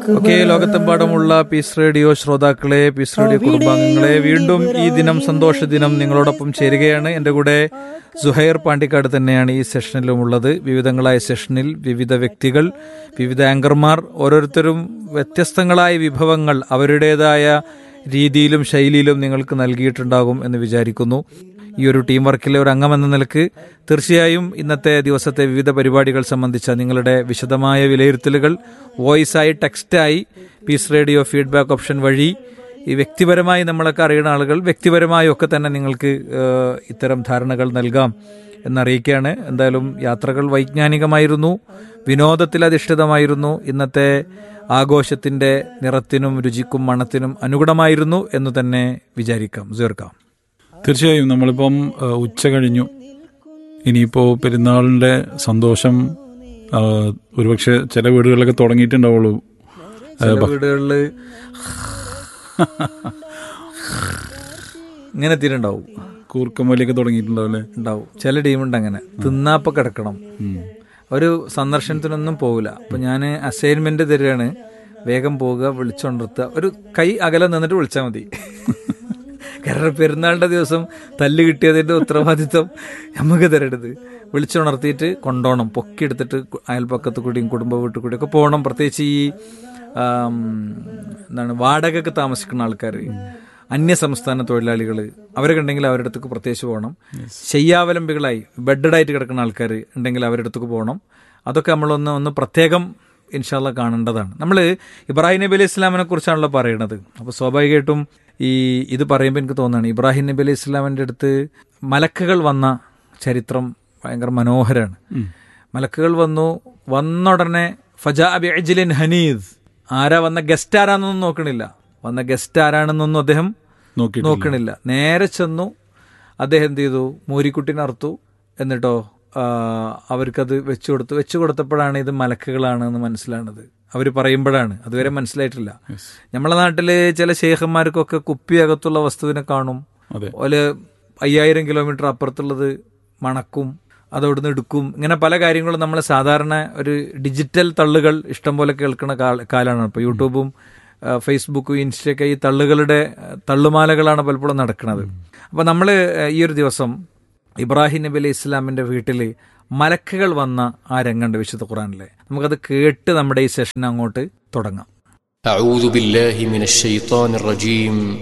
okay ലോകത്തെമ്പാടുമുള്ള peace radio ശ്രോതാക്കളെ peace radio കുടുംബാംഗങ്ങളെ വീണ്ടും ഈ ദിനം സന്തോഷ ദിനം നിങ്ങളോടൊപ്പം ചേരുകയാണ് എൻ്റെ കൂടെ സുഹൈർ പാണ്ടിക്കാട് തന്നെയാണ് ഈ സെഷനിലും ഉള്ളത് വിവിധങ്ങളായ സെഷനിൽ വിവിധ വ്യക്തികൾ വിവിധ ആങ്കർമാർ ഓരോരുത്തരും വ്യത്യസ്തങ്ങളായ വിഭവങ്ങൾ അവരുടേതായ രീതിയിലും ശൈലിയിലും നിങ്ങൾക്ക് നൽകിയിട്ടുണ്ടാകും എന്ന് വിചാരിക്കുന്നു ഈ ഒരു ടീം വർക്കിലെ ഒരു അംഗം എന്ന നിലക്ക് തീർച്ചയായും ഇന്നത്തെ ദിവസത്തെ വിവിധ പരിപാടികൾ സംബന്ധിച്ച നിങ്ങളുടെ വിശദമായ വിലയിരുത്തലുകൾ വോയിസായി ടെക്സ്റ്റായി പീസ് റേഡിയോ ഫീഡ്ബാക്ക് ഓപ്ഷൻ വഴി ഈ വ്യക്തിപരമായി നമ്മളൊക്കെ അറിയുന്ന ആളുകൾ വ്യക്തിപരമായി ഒക്കെ തന്നെ നിങ്ങൾക്ക് ഏഹ്, ഇത്തരം ധാരണകൾ നൽകാം എന്നറിയിക്കുകയാണ് എന്തായാലും യാത്രകൾ വൈജ്ഞാനികമായിരുന്നു വിനോദത്തിൽ അധിഷ്ഠിതമായിരുന്നു ഇന്നത്തെ ആഘോഷത്തിന്റെ നിറത്തിനും രുചിക്കും മണത്തിനും അനുഗുണമായിരുന്നു എന്ന് തന്നെ വിചാരിക്കാം ചേർക്കാം തീർച്ചയായും നമ്മളിപ്പം ആ, ഉച്ച കഴിഞ്ഞു ഇനിയിപ്പോ പെരുന്നാളിന്റെ സന്തോഷം ആ, ഒരുപക്ഷെ ചില വീടുകളിലൊക്കെ തുടങ്ങിയിട്ടുണ്ടാവുള്ളൂ ചില വീടുകളിൽ ഇങ്ങനെ തീരുണ്ടാവും കൂർക്കമ്പലിയൊക്കെ തുടങ്ങിയിട്ടുണ്ടാവും അല്ലേ ഉണ്ടാവും ചില ടീമുണ്ട് അങ്ങനെ തിന്നാപ്പ കിടക്കണം ഒരു സന്ദർശനത്തിനൊന്നും പോകില്ല അപ്പൊ ഞാൻ അസൈൻമെന്റ് തരികയാണ് വേഗം പോവുക വിളിച്ചുണർത്തുക ഒരു കൈ അകലെ നിന്നിട്ട് വിളിച്ചാൽ മതി കാരണം പെരുന്നാളിന്റെ ദിവസം തല്ല് കിട്ടിയതിന്റെ ഉത്തരവാദിത്വം നമുക്ക് തരരുത് വിളിച്ചുണർത്തിയിട്ട് കൊണ്ടോണം പൊക്കിയെടുത്തിട്ട് അയൽപ്പക്കത്ത് കൂടിയും കുടുംബ വീട്ടിൽ കൂടിയും ഒക്കെ പോകണം പ്രത്യേകിച്ച് ഈ ആം, എന്താണ് വാടകയ്ക്ക് താമസിക്കുന്ന ആൾക്കാർ അന്യ സംസ്ഥാന തൊഴിലാളികൾ അവരൊക്കെ ഉണ്ടെങ്കിൽ അവരുടെ അടുത്തേക്ക് പ്രത്യേകിച്ച് പോകണം ശയ്യാവലംബികളായി ബെഡഡായിട്ട് കിടക്കുന്ന ആൾക്കാർ ഉണ്ടെങ്കിൽ അവരുടെ അടുത്തേക്ക് പോകണം അതൊക്കെ നമ്മളൊന്ന് ഒന്ന് പ്രത്യേകം ഇൻഷാല്ല കാണേണ്ടതാണ് നമ്മൾ ഇബ്രാഹിം നബി അലൈഹി ഇസ്ലാമിനെ കുറിച്ചാണല്ലോ പറയുന്നത് അപ്പോൾ സ്വാഭാവികമായിട്ടും ഈ ഇത് പറയുമ്പോൾ എനിക്ക് തോന്നുകയാണ് ഇബ്രാഹിം നബി അലൈഹി ഇസ്ലാമിൻ്റെ അടുത്ത് മലക്കുകൾ വന്ന ചരിത്രം ഭയങ്കര മനോഹരമാണ് മലക്കുകൾ വന്നു വന്നുടനെ ഫജാ അബിഅജ്ലിൻ ഹനീദ് ആരാ വന്ന ഗസ്റ്റ് ആരാന്നൊന്നും നോക്കണില്ല വന്ന ഗസ്റ്റ് ആരാണെന്നൊന്നും അദ്ദേഹം നോക്കി നോക്കണില്ല നേരെ ചെന്നു അദ്ദേഹം എന്ത് ചെയ്തു മൂരിക്കുട്ടിനെ അറുത്തു എന്നിട്ടോ ആ, അവർക്കത് വെച്ചു കൊടുത്തു വെച്ചു കൊടുത്തപ്പോഴാണ് ഇത് മലക്കുകളാണ് എന്ന് മനസ്സിലാണത് അവർ പറയുമ്പോഴാണ് അതുവരെ മനസ്സിലായിട്ടില്ല നമ്മളെ നാട്ടില് ചില ശേഖന്മാർക്കൊക്കെ കുപ്പി അകത്തുള്ള വസ്തുവിനെ കാണും അതെ ഓല് അയ്യായിരം കിലോമീറ്റർ അപ്പുറത്തുള്ളത് മണക്കും അതവിടുന്ന് എടുക്കും ഇങ്ങനെ പല കാര്യങ്ങളും നമ്മൾ സാധാരണ ഒരു ഡിജിറ്റൽ തള്ളുകൾ ഇഷ്ടം പോലെ കേൾക്കുന്ന കാല- കാലാണ് ഇപ്പോൾ യൂട്യൂബും ആ, ഫേസ്ബുക്കും ഇൻസ്റ്റയൊക്കെ ഈ തള്ളുകളുടെ ആ, തള്ളുമാലകളാണ് പലപ്പോഴും നടക്കുന്നത് അപ്പോൾ നമ്മൾ ഈ ഒരു ദിവസം ഇബ്രാഹിം നബി അലൈഹി ഇസ്ലാമിന്റെ വീട്ടിൽ മലക്കുകൾ വന്ന ആ രംഗമുണ്ട് വിശുദ്ധ ഖുറാനിലെ നമുക്കത് കേട്ട് നമ്മുടെ ഈ സെഷൻ അങ്ങോട്ട് തുടങ്ങാം أعوذ بالله من الشيطان الرجيم